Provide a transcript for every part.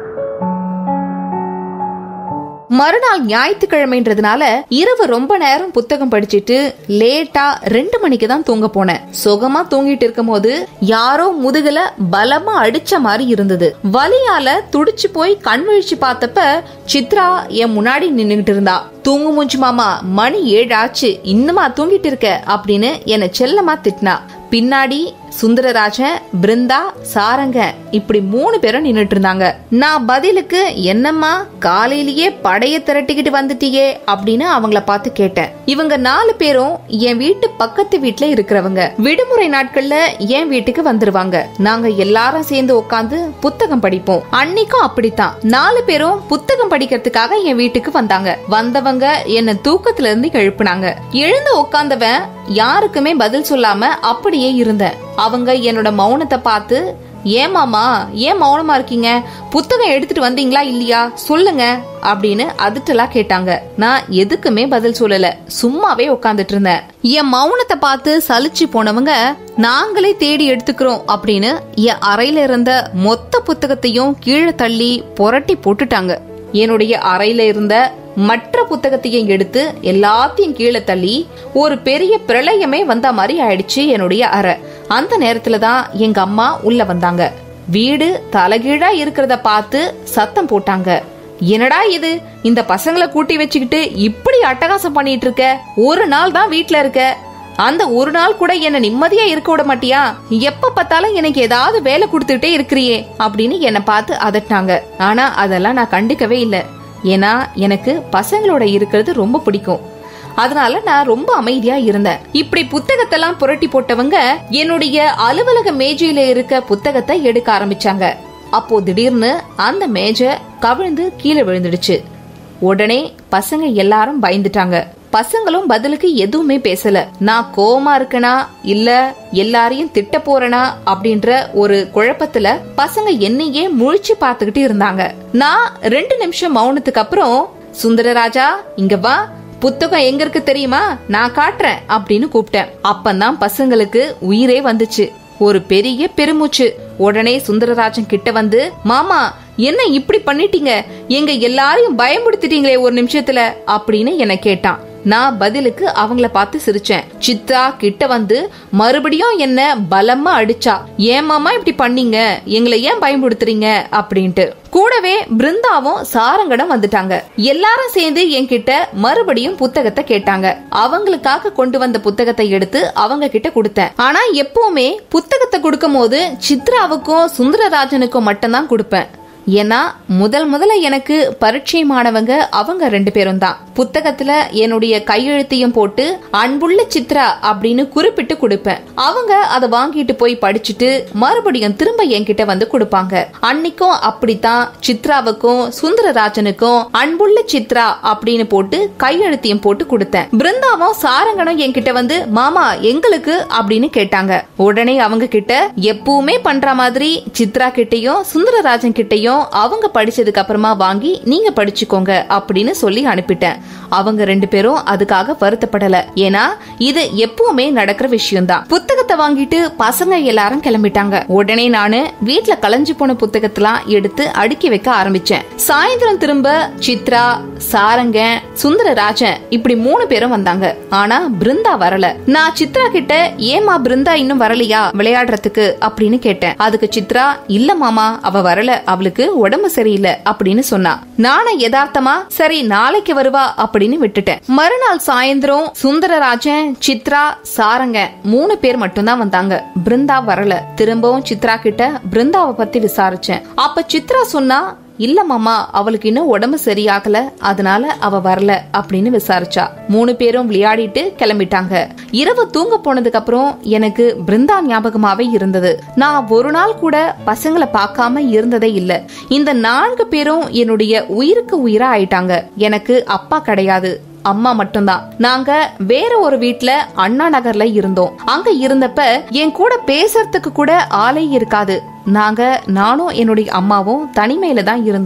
மறுநாள் ஞாயிற்றுக்கிழமைன்றதுனால இரவு ரொம்ப நேரம் புத்தகம் படிச்சிட்டு லேட்டா ரெண்டு மணிக்கு தான் தூங்க போனேன் சுகமா தூங்கிட்டு இருக்கும்போது யாரோ முதுகுல பலமா அடிச்ச மாதிரி இருந்தது வலியால துடிச்சு போய் கண் விழிச்சு பார்த்தப்ப சித்ரா என் முன்னாடி நின்னுகிட்டு இருந்தா தூங்கு மூஞ்சி மாமா மணி ஏழு ஆச்சு இன்னுமா தூங்கிட்டு இருக்க அப்படின்னு என்ன செல்லமா திட்டினா பின்னாடி சுந்தரராஜன் பிருந்தா சாரங்க இப்படி மூணு பேரும் நின்னுட்டு இருந்தாங்க நான் பதிலுக்கு என்னம்மா காலையிலேயே படைய திரட்டிக்கிட்டு வந்துட்டியே அப்படின்னு அவங்கள பார்த்து கேட்டேன் இவங்க நாலு பேரும் என் வீட்டு பக்கத்து வீட்ல இருக்கிறவங்க விடுமுறை நாட்கள்ல என் வீட்டுக்கு வந்துருவாங்க நாங்க எல்லாரும் சேர்ந்து உட்காந்து புத்தகம் படிப்போம் அன்னைக்கும் அப்படித்தான் நாலு பேரும் புத்தகம் படிக்கிறதுக்காக என் வீட்டுக்கு வந்தாங்க வந்தவங்க என்ன தூக்கத்துல இருந்து எழுப்புனாங்க எழுந்து உட்கார்ந்தவன் யாருக்குமே பதில் சொல்லாம அப்படியே இருந்தேன் அவங்க என்னோட மௌனத்தை பார்த்து ஏன் மாமா ஏன் மௌனமா இருக்கீங்க புத்தகம் எடுத்துட்டு வந்தீங்களா இல்லையா சொல்லுங்க அப்படின்னு அதிர்ட்டலா கேட்டாங்க நான் எதுக்குமே பதில் சொல்லல சும்மாவே உட்காந்துட்டு இருந்தேன் என் மௌனத்தை பார்த்து சலிச்சு போனவங்க நாங்களே தேடி எடுத்துக்கிறோம் அப்படின்னு என் அறையில இருந்த மொத்த புத்தகத்தையும் கீழே தள்ளி புரட்டி போட்டுட்டாங்க என்னுடைய அறையில இருந்த மற்ற புத்தகத்தையும் எடுத்து எல்லாத்தையும் கீழே தள்ளி ஒரு பெரிய பிரளயமே வந்த மாதிரி ஆயிடுச்சு என்னுடைய அறை அந்த நேரத்துல தான் எங்க அம்மா உள்ள வந்தாங்க வீடு தலைகீழா இருக்கிறத பார்த்து சத்தம் போட்டாங்க என்னடா இது இந்த பசங்களை கூட்டி வச்சுக்கிட்டு இப்படி அட்டகாசம் பண்ணிட்டு இருக்க ஒரு நாள் தான் வீட்ல இருக்க அந்த ஒரு நாள் கூட என்ன நிம்மதியா இருக்க விட மாட்டியா எப்ப பார்த்தாலும் எனக்கு ஏதாவது வேலை கொடுத்துட்டே இருக்கிறியே அப்படின்னு என்னை பார்த்து அதட்டினாங்க ஆனா அதெல்லாம் நான் கண்டுக்கவே இல்லை ஏன்னா எனக்கு பசங்களோட இருக்கிறது ரொம்ப பிடிக்கும் அதனால நான் ரொம்ப அமைதியா இருந்தேன் இப்படி புத்தகத்தெல்லாம் புரட்டி போட்டவங்க என்னுடைய அலுவலக மேஜையில இருக்க புத்தகத்தை எடுக்க ஆரம்பிச்சாங்க அப்போ திடீர்னு அந்த மேஜை கவிழ்ந்து கீழே விழுந்துடுச்சு உடனே பசங்க எல்லாரும் பயந்துட்டாங்க பசங்களும் பதிலுக்கு எதுவுமே பேசல நான் கோவமா இருக்கனா இல்ல எல்லாரையும் திட்ட போறனா அப்படின்ற ஒரு குழப்பத்துல பசங்க என்னையே முழிச்சு பார்த்துக்கிட்டு இருந்தாங்க நான் ரெண்டு நிமிஷம் மௌனத்துக்கு அப்புறம் சுந்தரராஜா இங்க வா புத்தகம் எங்க இருக்கு தெரியுமா நான் காட்டுறேன் அப்படின்னு கூப்பிட்டேன் அப்பந்தான் பசங்களுக்கு உயிரே வந்துச்சு ஒரு பெரிய பெருமூச்சு உடனே சுந்தரராஜன் கிட்ட வந்து மாமா என்ன இப்படி பண்ணிட்டீங்க எங்க எல்லாரையும் பயமுடுத்திட்டீங்களே ஒரு நிமிஷத்துல அப்படின்னு என்ன கேட்டான் நான் பதிலுக்கு அவங்கள பார்த்து சிரிச்சேன் சித்ரா கிட்ட வந்து மறுபடியும் என்ன பலமா அடிச்சா ஏன் மாமா இப்படி பண்ணீங்க எங்களை ஏன் பயன்படுத்துறீங்க அப்படின்ட்டு கூடவே பிருந்தாவும் சாரங்கடம் வந்துட்டாங்க எல்லாரும் சேர்ந்து என்கிட்ட மறுபடியும் புத்தகத்தை கேட்டாங்க அவங்களுக்காக கொண்டு வந்த புத்தகத்தை எடுத்து அவங்க கிட்ட கொடுத்தேன் ஆனா எப்பவுமே புத்தகத்தை கொடுக்கும் போது சித்ராவுக்கும் சுந்தரராஜனுக்கும் மட்டும்தான் கொடுப்பேன் ஏன்னா முதல் முதல்ல எனக்கு பரிச்சயமானவங்க அவங்க ரெண்டு பேரும் தான் புத்தகத்துல என்னுடைய கையெழுத்தையும் போட்டு அன்புள்ள சித்ரா அப்படின்னு குறிப்பிட்டு கொடுப்பேன் அவங்க அதை வாங்கிட்டு போய் படிச்சுட்டு மறுபடியும் திரும்ப என்கிட்ட வந்து கொடுப்பாங்க அன்னைக்கும் அப்படித்தான் சித்ராவுக்கும் சுந்தரராஜனுக்கும் அன்புள்ள சித்ரா அப்படின்னு போட்டு கையெழுத்தையும் போட்டு கொடுத்தேன் பிருந்தாவும் சாரங்கனும் என்கிட்ட வந்து மாமா எங்களுக்கு அப்படின்னு கேட்டாங்க உடனே அவங்க கிட்ட எப்பவுமே பண்ற மாதிரி சித்ரா கிட்டயும் சுந்தரராஜன் கிட்டயும் அவங்க படிச்சதுக்கு அப்புறமா வாங்கி நீங்க படிச்சுக்கோங்க அப்படின்னு சொல்லி அனுப்பிட்டேன் அவங்க ரெண்டு பேரும் அதுக்காக வருத்தப்படல ஏன்னா இது எப்பவுமே நடக்கிற விஷயம்தான் புத்தகத்தை வாங்கிட்டு பசங்க எல்லாரும் கிளம்பிட்டாங்க உடனே நானு வீட்ல கலைஞ்சு போன புத்தகத்தெல்லாம் எடுத்து அடுக்கி வைக்க ஆரம்பிச்சேன் சாயந்தரம் திரும்ப சித்ரா சாரங்கன் சுந்தரராஜன் இப்படி மூணு பேரும் வந்தாங்க ஆனா பிருந்தா வரல நான் சித்ரா கிட்ட ஏமா பிருந்தா இன்னும் வரலையா விளையாடுறதுக்கு அப்படின்னு கேட்டேன் அதுக்கு சித்ரா இல்ல மாமா அவ வரல அவளுக்கு உடம்பு சரியில்லை அப்படின்னு சொன்னா நானும் யதார்த்தமா சரி நாளைக்கு வருவா அப்படின்னு விட்டுட்டேன் மறுநாள் சாயந்தரம் சுந்தரராஜன் சித்ரா சாரங்க மூணு பேர் மட்டும்தான் வந்தாங்க பிருந்தா வரல திரும்பவும் சித்ரா கிட்ட பிருந்தாவை பத்தி விசாரிச்சேன் அப்ப சித்ரா சொன்னா இல்ல மாமா அவளுக்கு இன்னும் உடம்பு சரியாகல அதனால அவ வரல அப்படின்னு விசாரிச்சா மூணு பேரும் விளையாடிட்டு கிளம்பிட்டாங்க இரவு தூங்க போனதுக்கு அப்புறம் எனக்கு பிருந்தா ஞாபகமாவே இருந்தது நான் ஒரு நாள் கூட பசங்களை பார்க்காம இருந்ததே இல்ல இந்த நான்கு பேரும் என்னுடைய உயிருக்கு உயிரா ஆயிட்டாங்க எனக்கு அப்பா கிடையாது அம்மா மட்டும்தான் நாங்க வேற ஒரு வீட்ல அண்ணா நகர்ல இருந்தோம் அங்க இருந்தப்ப என் கூட பேசுறதுக்கு கூட ஆளே இருக்காது நாங்க நானும் என்னுடைய அம்மாவும் தனிமையில தான் இருந்தோம்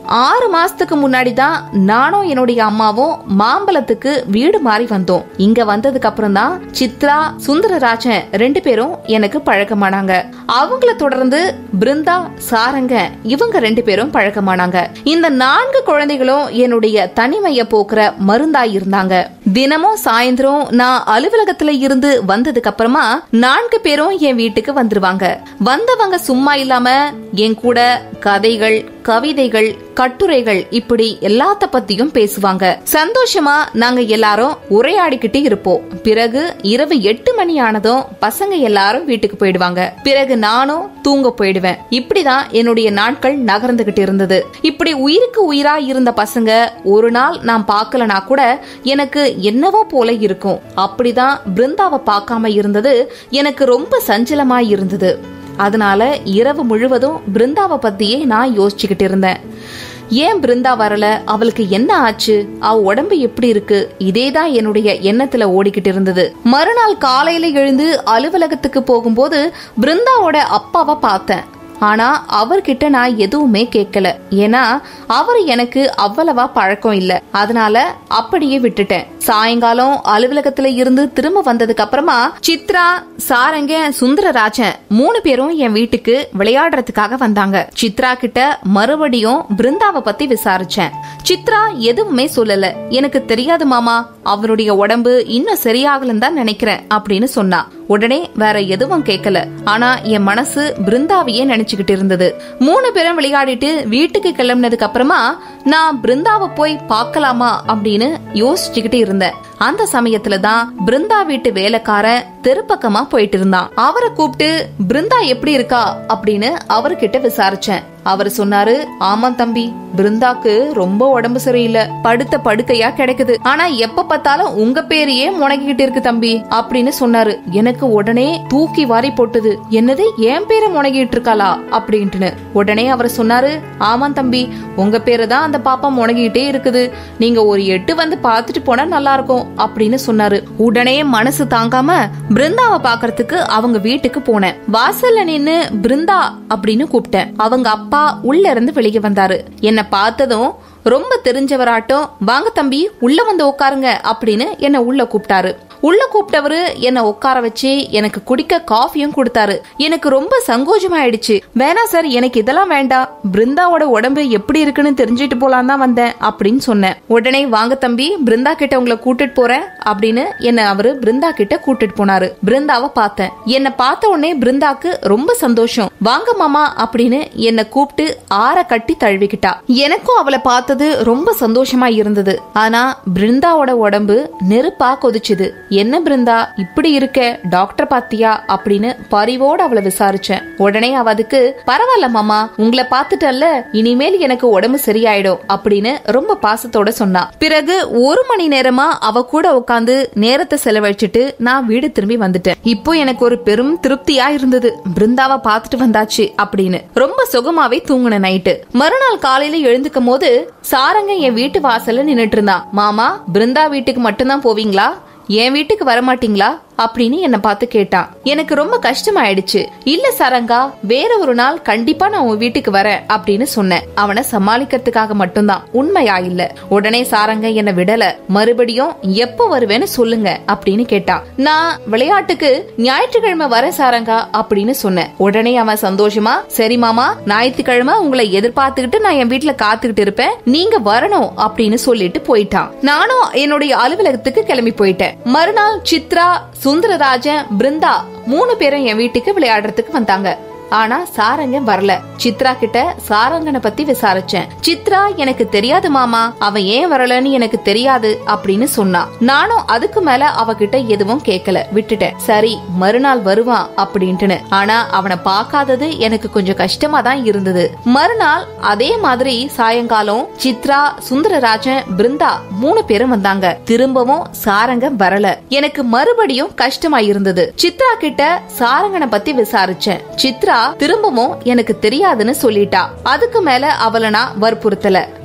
ஆறு மாசத்துக்கு முன்னாடி தான் நானும் என்னுடைய அம்மாவும் மாம்பழத்துக்கு வீடு மாறி வந்தோம் இங்க வந்ததுக்கு அப்புறம் தான் சித்ரா சுந்தரராஜன் ரெண்டு பேரும் எனக்கு பழக்கமானாங்க அவங்கள தொடர்ந்து பிருந்தா சாரங்க இவங்க ரெண்டு பேரும் பழக்கமானாங்க இந்த நான்கு குழந்தைகளும் என்னுடைய தனிமைய போக்குற மருந்தா இருந்தாங்க தினமும் சாயந்தரம் நான் அலுவலகத்துல இருந்து வந்ததுக்கு அப்புறமா நான்கு பேரும் என் வீட்டுக்கு வந்துருவாங்க வந்தவங்க சும்மா இல்லாம என் கூட கதைகள் கவிதைகள் கட்டுரைகள் இப்படி எல்லாத்த பத்தியும் பேசுவாங்க சந்தோஷமா நாங்க எல்லாரும் உரையாடிக்கிட்டு இருப்போம் பிறகு இரவு எட்டு மணி ஆனதும் பசங்க எல்லாரும் வீட்டுக்கு போயிடுவாங்க பிறகு நானும் தூங்க போயிடுவேன் இப்படிதான் என்னுடைய நாட்கள் நகர்ந்துகிட்டு இருந்தது இப்படி உயிருக்கு உயிரா இருந்த பசங்க ஒரு நாள் நான் பார்க்கலனா கூட எனக்கு என்னவோ போல இருக்கும் அப்படிதான் பிருந்தாவை பார்க்காம இருந்தது எனக்கு ரொம்ப சஞ்சலமா இருந்தது அதனால இரவு முழுவதும் பிருந்தாவை பத்தியே நான் யோசிச்சுக்கிட்டு இருந்தேன் ஏன் பிருந்தா வரல அவளுக்கு என்ன ஆச்சு அவ உடம்பு எப்படி இருக்கு இதேதான் என்னுடைய எண்ணத்துல ஓடிக்கிட்டு இருந்தது மறுநாள் காலையில எழுந்து அலுவலகத்துக்கு போகும்போது பிருந்தாவோட அப்பாவை பார்த்தேன் ஆனா அவர்கிட்ட நான் எதுவுமே கேட்கல ஏன்னா அவர் எனக்கு அவ்வளவா பழக்கம் இல்ல அதனால அப்படியே விட்டுட்டேன் சாயங்காலம் அலுவலகத்துல இருந்து திரும்ப வந்ததுக்கு அப்புறமா சித்ரா சாரங்க சுந்தரராஜன் மூணு பேரும் என் வீட்டுக்கு விளையாடுறதுக்காக வந்தாங்க சித்ரா கிட்ட மறுபடியும் பிருந்தாவை பத்தி விசாரிச்சேன் சித்ரா எதுவுமே சொல்லல எனக்கு தெரியாது மாமா அவருடைய உடம்பு இன்னும் சரியாகலன்னு தான் நினைக்கிறேன் அப்படின்னு சொன்னா உடனே வேற எதுவும் கேட்கல ஆனா என் மனசு பிருந்தாவையே நினைச்சுக்கிட்டு இருந்தது மூணு பேரும் விளையாடிட்டு வீட்டுக்கு கிளம்பினதுக்கு அப்புறமா நான் பிருந்தாவை போய் பார்க்கலாமா அப்படின்னு யோசிச்சுக்கிட்டு இருந்தேன் அந்த சமயத்துல தான் பிருந்தா வீட்டு வேலைக்காரன் தெருப்பக்கமா போயிட்டு இருந்தான் அவரை கூப்பிட்டு பிருந்தா எப்படி இருக்கா அப்படின்னு அவர்கிட்ட விசாரிச்சேன் அவர் சொன்னாரு ஆமா தம்பி பிருந்தாக்கு ரொம்ப உடம்பு சரியில்லை படுத்த படுக்கையா கிடைக்குது ஆனா எப்ப பார்த்தாலும் உங்க பேரையே முடங்கிக்கிட்டு இருக்கு தம்பி அப்படின்னு சொன்னாரு எனக்கு உடனே தூக்கி வாரி போட்டுது என்னது என் பேரை முடங்கிட்டு இருக்காளா அப்படின்ட்டுன்னு உடனே அவர் சொன்னாரு ஆமா தம்பி உங்க பேரை தான் அந்த பாப்பா முடங்கிட்டே இருக்குது நீங்க ஒரு எட்டு வந்து பாத்துட்டு போனா நல்லா இருக்கும் அப்படின்னு சொன்னாரு உடனே மனசு தாங்காம பிருந்தாவை பாக்குறதுக்கு அவங்க வீட்டுக்கு போனேன் வாசல்ல நின்னு பிருந்தா அப்படின்னு கூப்பிட்டேன் அவங்க அப்பா உள்ள இருந்து வெளியே வந்தாரு என்ன பார்த்ததும் ரொம்ப தெரிஞ்சவராட்டம் வாங்க தம்பி உள்ள வந்து உட்காருங்க அப்படின்னு என்ன உள்ள கூப்பிட்டாரு உள்ள கூப்பிட்டவரு என்ன உட்கார வச்சு எனக்கு குடிக்க காஃபியும் கொடுத்தாரு எனக்கு ரொம்ப சங்கோஜமாயிடுச்சு வேணா சார் எனக்கு இதெல்லாம் வேண்டாம் பிருந்தாவோட உடம்பு எப்படி இருக்குன்னு தெரிஞ்சுட்டு போலாம் தான் வந்தேன் அப்படின்னு சொன்னேன் உடனே வாங்க தம்பி பிருந்தா கிட்ட உங்களை கூட்டிட்டு போறேன் அப்படின்னு என்ன அவரு பிருந்தா கிட்ட கூட்டிட்டு போனாரு பிருந்தாவை பார்த்தேன் என்ன பார்த்த உடனே பிருந்தாக்கு ரொம்ப சந்தோஷம் வாங்க மாமா அப்படின்னு என்ன கூப்பிட்டு ஆற கட்டி தழுவிக்கிட்டா எனக்கும் அவளை பார்த்தது ரொம்ப சந்தோஷமா இருந்தது ஆனா பிருந்தாவோட உடம்பு நெருப்பா கொதிச்சுது என்ன பிருந்தா இப்படி இருக்க டாக்டர் பாத்தியா அப்படின்னு பரிவோட அவளை விசாரிச்சேன் உடனே அவ அதுக்கு பரவாயில்ல மாமா உங்களை பார்த்துட்டல்ல இனிமேல் எனக்கு உடம்பு சரியாயிடும் அப்படின்னு ரொம்ப பாசத்தோட சொன்னா பிறகு ஒரு மணி நேரமா அவ கூட உட்காந்து நேரத்தை செலவழிச்சிட்டு நான் வீடு திரும்பி வந்துட்டேன் இப்போ எனக்கு ஒரு பெரும் திருப்தியா இருந்தது பிருந்தாவை பார்த்துட்டு வந்தாச்சு அப்படின்னு ரொம்ப சுகமாவே தூங்குன நைட்டு மறுநாள் காலையில எழுந்துக்கும் போது சாரங்க என் வீட்டு வாசல்ல நின்னுட்டு இருந்தான் மாமா பிருந்தா வீட்டுக்கு மட்டும்தான் போவீங்களா என் வீட்டுக்கு வரமாட்டீங்களா அப்படின்னு என்ன பார்த்து கேட்டான் எனக்கு ரொம்ப கஷ்டமாயிடுச்சு இல்ல சரங்கா வேற ஒரு நாள் கண்டிப்பா நான் உன் வீட்டுக்கு வரேன் அப்படின்னு சொன்னேன் அவனை சமாளிக்கிறதுக்காக மட்டும்தான் உண்மையா இல்ல உடனே சாரங்க என்ன விடல மறுபடியும் எப்ப வருவேன்னு சொல்லுங்க அப்படின்னு கேட்டான் நான் விளையாட்டுக்கு ஞாயிற்றுக்கிழமை வரேன் சாரங்கா அப்படின்னு சொன்னேன் உடனே அவன் சந்தோஷமா சரி மாமா ஞாயிற்றுக்கிழமை உங்களை எதிர்பார்த்துக்கிட்டு நான் என் வீட்டுல காத்துக்கிட்டு இருப்பேன் நீங்க வரணும் அப்படின்னு சொல்லிட்டு போயிட்டான் நானும் என்னுடைய அலுவலகத்துக்கு கிளம்பி போயிட்டேன் மறுநாள் சித்ரா சுந்தரராஜன் பிருந்தா மூணு பேரும் என் வீட்டுக்கு விளையாடுறதுக்கு வந்தாங்க ஆனா சாரங்கன் வரல சித்ரா கிட்ட சாரங்கனை பத்தி விசாரிச்சேன் சித்ரா எனக்கு தெரியாது மாமா அவன் ஏன் வரலன்னு எனக்கு தெரியாது அப்படின்னு சொன்னா நானும் அதுக்கு மேல அவகிட்ட எதுவும் கேட்கல விட்டுட்டேன் சரி மறுநாள் வருவான் அப்படின்ட்டுன்னு ஆனா அவனை பார்க்காதது எனக்கு கொஞ்சம் கஷ்டமா தான் இருந்தது மறுநாள் அதே மாதிரி சாயங்காலம் சித்ரா சுந்தரராஜன் பிருந்தா மூணு பேரும் வந்தாங்க திரும்பவும் சாரங்கன் வரல எனக்கு மறுபடியும் கஷ்டமா இருந்தது சித்ரா கிட்ட சாரங்கனை பத்தி விசாரிச்சேன் சித்ரா திரும்பவும் எனக்கு தெரியாதுன்னு சொல்லிட்டா அதுக்கு மேல அவளை நான் வற்புறுத்தல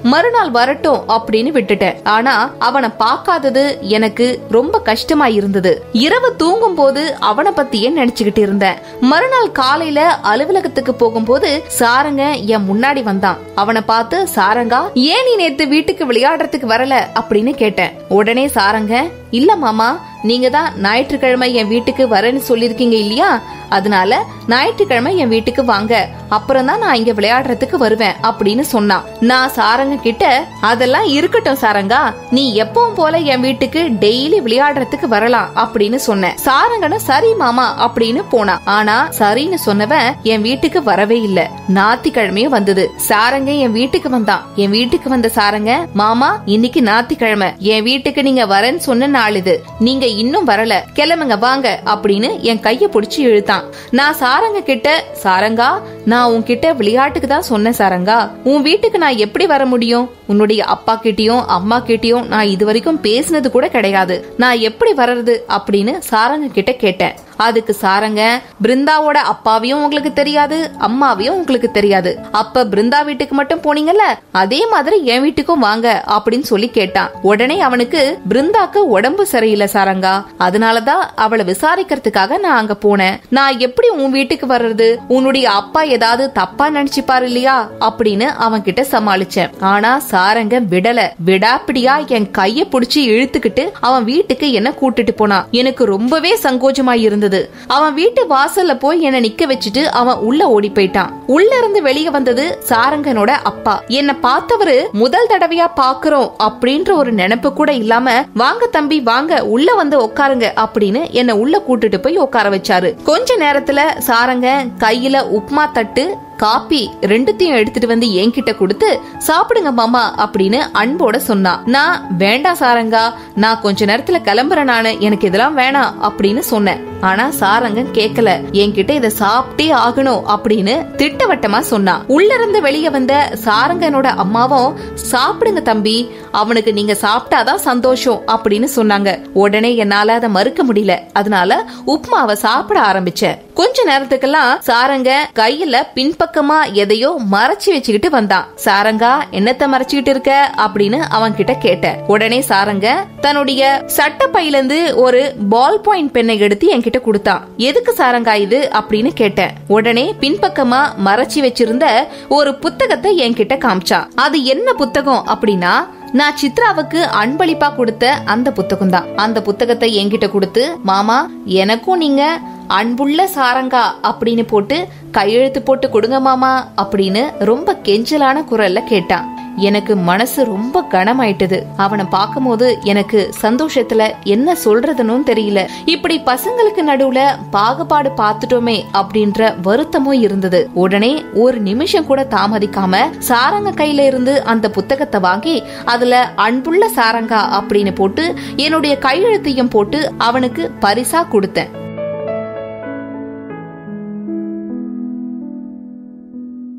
மறுநாள் வரட்டும் அப்படின்னு விட்டுட்டேன் ஆனா அவனை பார்க்காதது எனக்கு ரொம்ப கஷ்டமா இருந்தது இரவு தூங்கும் போது அவனை பத்தியே நினைச்சுக்கிட்டு இருந்தேன் மறுநாள் காலையில அலுவலகத்துக்கு போகும்போது சாரங்க என் முன்னாடி வந்தான் அவனை பார்த்து சாரங்கா ஏன் நீ நேத்து வீட்டுக்கு விளையாடுறதுக்கு வரல அப்படின்னு கேட்டேன் உடனே சாரங்க இல்ல மாமா நீங்க தான் ஞாயிற்றுக்கிழமை என் வீட்டுக்கு வரேன்னு சொல்லிருக்கீங்க இல்லையா அதனால ஞாயிற்றுக்கிழமை என் வீட்டுக்கு வாங்க அப்புறம் தான் நான் இங்க விளையாடுறதுக்கு வருவேன் அப்படின்னு சொன்னான் நான் சாரங்க கிட்ட அதெல்லாம் இருக்கட்டும் சாரங்கா நீ எப்பவும் போல என் வீட்டுக்கு டெய்லி விளையாடுறதுக்கு வரலாம் அப்படின்னு சொன்னேன் சாரங்கனும் சரி மாமா அப்படின்னு போனான் ஆனா சரின்னு சொன்னவன் என் வீட்டுக்கு வரவே இல்ல ஞாத்திக்கிழமையும் வந்தது சாரங்க என் வீட்டுக்கு வந்தான் என் வீட்டுக்கு வந்த சாரங்க மாமா இன்னைக்கு ஞாத்திக்கிழமை என் வீட்டுக்கு நீங்க வரேன்னு சொன்ன நாள் இது நீங்க இன்னும் வரல கிளம்புங்க வாங்க அப்படின்னு என் கைய பிடிச்சு இழுத்தான் நான் சாரங்க கிட்ட சாரங்கா நான் உன்கிட்ட விளையாட்டுக்கு தான் சொன்னேன் சாரங்கா உன் வீட்டுக்கு நான் எப்படி வர முடியும் உன்னுடைய அப்பா கிட்டயும் அம்மா கிட்டயும் நான் இது வரைக்கும் பேசினது கூட கிடையாது நான் எப்படி வர்றது அப்படின்னு சாரங்க கிட்ட கேட்டேன் அதுக்கு சாரங்க பிருந்தாவோட அப்பாவையும் உங்களுக்கு தெரியாது அம்மாவையும் உங்களுக்கு தெரியாது அப்ப பிருந்தா வீட்டுக்கு மட்டும் போனீங்கல்ல அதே மாதிரி என் வீட்டுக்கும் வாங்க அப்படின்னு சொல்லி கேட்டான் உடனே அவனுக்கு பிருந்தாக்கு உடம்பு சரியில்லை சாரங்கா அதனாலதான் அவளை விசாரிக்கிறதுக்காக நான் அங்க போனேன் நான் எப்படி உன் வீட்டுக்கு வர்றது உன்னுடைய அப்பா ஏதாவது தப்பா நினைச்சுப்பாரு இல்லையா அப்படின்னு அவன் கிட்ட சமாளிச்சேன் ஆனா சாரங்க விடல விடாப்பிடியா என் கைய புடிச்சு இழுத்துக்கிட்டு அவன் வீட்டுக்கு என்ன கூட்டிட்டு போனான் எனக்கு ரொம்பவே சங்கோஜமா இருந்தது அவன் வீட்டு வாசல்ல போய் என்ன நிக்க வச்சுட்டு அவன் உள்ள ஓடி போயிட்டான் உள்ள இருந்து வெளியே வந்தது சாரங்கனோட அப்பா என்ன பார்த்தவரு முதல் தடவையா பாக்குறோம் அப்படின்ற ஒரு நினைப்பு கூட இல்லாம வாங்க தம்பி வாங்க உள்ள வந்து உட்காருங்க அப்படின்னு என்ன உள்ள கூட்டிட்டு போய் உட்கார வச்சாரு கொஞ்ச நேரத்துல சாரங்க கையில உப்மா தட்டு காப்பி ரெண்டுத்தையும் எடுத்துட்டு வந்து என்கிட்ட கொடுத்து சாப்பிடுங்க மாமா அப்படின்னு அன்போட சொன்னான் நான் வேண்டாம் சாரங்கா நான் கொஞ்ச நேரத்துல கிளம்புறேன் நானு எனக்கு இதெல்லாம் வேணாம் அப்படின்னு சொன்னேன் ஆனா சாரங்கன் கேக்கல என்கிட்ட இத சாப்பிட்டே ஆகணும் அப்படின்னு திட்டவட்டமா சொன்னான் உள்ள இருந்து வெளியே வந்த சாரங்கனோட அம்மாவும் சாப்பிடுங்க தம்பி அவனுக்கு நீங்க சாப்பிட்டாதான் சந்தோஷம் அப்படின்னு சொன்னாங்க உடனே என்னால அதை மறுக்க முடியல அதனால உப்மாவை சாப்பிட ஆரம்பிச்சேன் கொஞ்ச நேரத்துக்கெல்லாம் சாரங்க கையில பின்பக்கமா எதையோ மறைச்சு வச்சுக்கிட்டு வந்தான் சாரங்கா என்னத்த மறைச்சுக்கிட்டு இருக்க அப்படின்னு அவன் கிட்ட கேட்டேன் உடனே சாரங்க தன்னுடைய சட்ட பையில இருந்து ஒரு பால் பாயிண்ட் பெண்ணை எடுத்து என்கிட்ட கொடுத்தான் எதுக்கு சாரங்கா இது அப்படின்னு கேட்டேன் உடனே பின்பக்கமா மறைச்சு வச்சிருந்த ஒரு புத்தகத்தை என்கிட்ட காமிச்சான் அது என்ன புத்தகம் அப்படின்னா நான் சித்ராவுக்கு அன்பளிப்பா கொடுத்த அந்த புத்தகம் தான் அந்த புத்தகத்தை என்கிட்ட கொடுத்து மாமா எனக்கும் நீங்க அன்புள்ள சாரங்கா அப்படின்னு போட்டு கையெழுத்து போட்டு கொடுங்க மாமா அப்படின்னு ரொம்ப கெஞ்சலான குரல்ல கேட்டான் எனக்கு மனசு ரொம்ப கனமாயிட்டது அவனை பார்க்கும்போது எனக்கு சந்தோஷத்துல என்ன சொல்றதுன்னு தெரியல இப்படி பசங்களுக்கு நடுவுல பாகுபாடு பார்த்துட்டோமே அப்படின்ற வருத்தமும் இருந்தது உடனே ஒரு நிமிஷம் கூட தாமதிக்காம சாரங்க கையில இருந்து அந்த புத்தகத்தை வாங்கி அதுல அன்புள்ள சாரங்கா அப்படின்னு போட்டு என்னுடைய கையெழுத்தையும் போட்டு அவனுக்கு பரிசா கொடுத்தேன்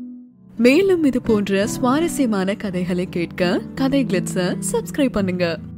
மேலும் இது போன்ற சுவாரஸ்யமான கதைகளை கேட்க கதை கிளிட்ஸை சப்ஸ்கிரைப் பண்ணுங்க